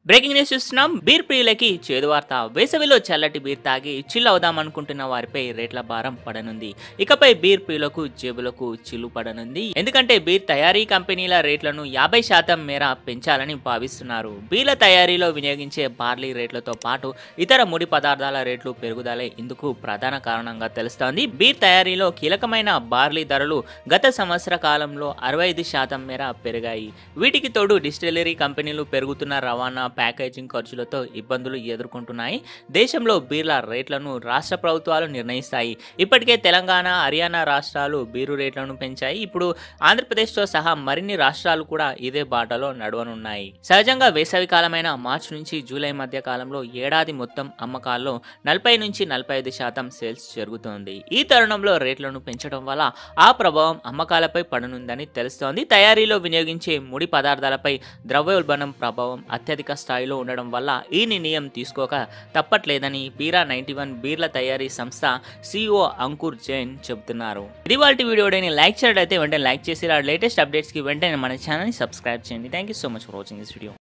breaking news చూస్తున్నాం beer ప్రియులకి చేదు వార్త వేసవిలో చల్లటి బీర్ తాగి చిల్ అవుదాం అనుకుంటున్న వారిపై రేట్ల భారం పడనుంది ఇకపై బీర్ ప్రియులకు జేబులకు చిల్లు పడనుంది ఎందుకంటే బీర్ తయారీ కంపెనీల రేట్లను యాభై శాతం మేర పెంచాలని భావిస్తున్నారు బీర్ల తయారీలో వినియోగించే బార్లీ రేట్లతో పాటు ఇతర ముడి పదార్థాల రేట్లు పెరుగుదలే ఇందుకు ప్రధాన కారణంగా తెలుస్తోంది బీర్ తయారీలో కీలకమైన బార్లీ ధరలు గత సంవత్సర కాలంలో అరవై ఐదు శాతం మేర పెరిగాయి వీటికి తోడు డిస్టిలరీ కంపెనీలు పెరుగుతున్న రవాణా ప్యాకేజింగ్ ఖర్చులతో ఇబ్బందులు ఎదుర్కొంటున్నాయి దేశంలో బీర్ల రేట్లను రాష్ట్ర ప్రభుత్వాలు నిర్ణయిస్తాయి ఇప్పటికే తెలంగాణ హర్యానా రాష్ట్రాలు బీరు రేట్లను పెంచాయి ఇప్పుడు ఆంధ్రప్రదేశ్తో సహా మరిన్ని రాష్ట్రాలు కూడా ఇదే బాటలో నడవనున్నాయి సహజంగా వేసవి కాలమైన మార్చి నుంచి జూలై మధ్య కాలంలో ఏడాది మొత్తం అమ్మకాల్లో నలభై నుంచి నలభై ఐదు శాతం సేల్స్ జరుగుతోంది ఈ తరుణంలో రేట్లను పెంచడం వల్ల ఆ ప్రభావం అమ్మకాలపై పడనుందని తెలుస్తోంది తయారీలో వినియోగించే ముడి పదార్థాలపై ద్రవ్యోల్బణం ప్రభావం అత్యధిక స్థాయిలో ఉండడం వల్ల ఈ నిర్ణయం తీసుకోక తప్పట్లేదని బీరా నైన్టీ వన్ బీర్ల తయారీ సంస్థ సిఇఓ అంకుర్ జైన్ చెబుతున్నారు ఇది వాళ్ళ వీడియో లైక్ చేయడం అయితే వెంటనే లైక్ చేసి లేటెస్ట్ అప్డేట్స్కి వెంటనే మన ఛానల్ని సబ్స్క్రైబ్ చేయండి thank you so much for watching this video